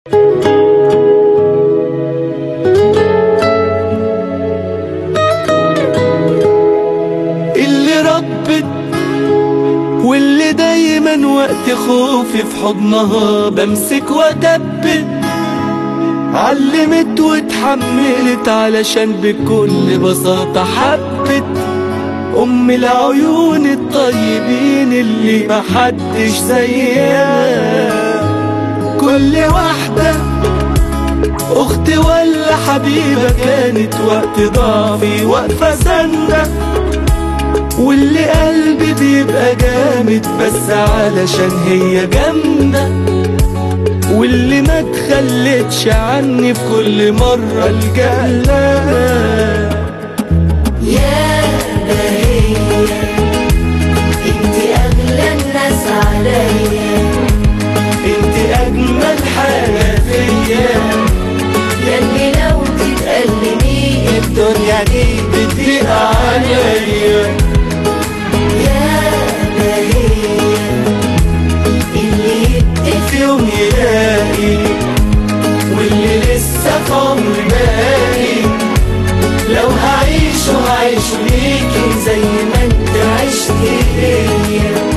اللي ربت واللي دايما وقت خوفي في حضنها بمسك وادبت علمت واتحملت علشان بكل بساطة حبت أم العيون الطيبين اللي محدش زيها كل واحدة أخت ولا حبيبة كانت وقت ضعفي واقفة سندة واللي قلبي بيبقى جامد بس علشان هي جامدة واللي ما تخلتش عني في كل مرة الجا لها يا بهية انت اغلى الناس عليا انت اجمل حاجة فيا ياللي لو تتألمي الدنيا دي بتضيق عليا يا بهية اللي يدي في يوم يلاقي واللي لسه في عمري باقي لو هعيش وهعيش ليكي زي ما انت عشت ليا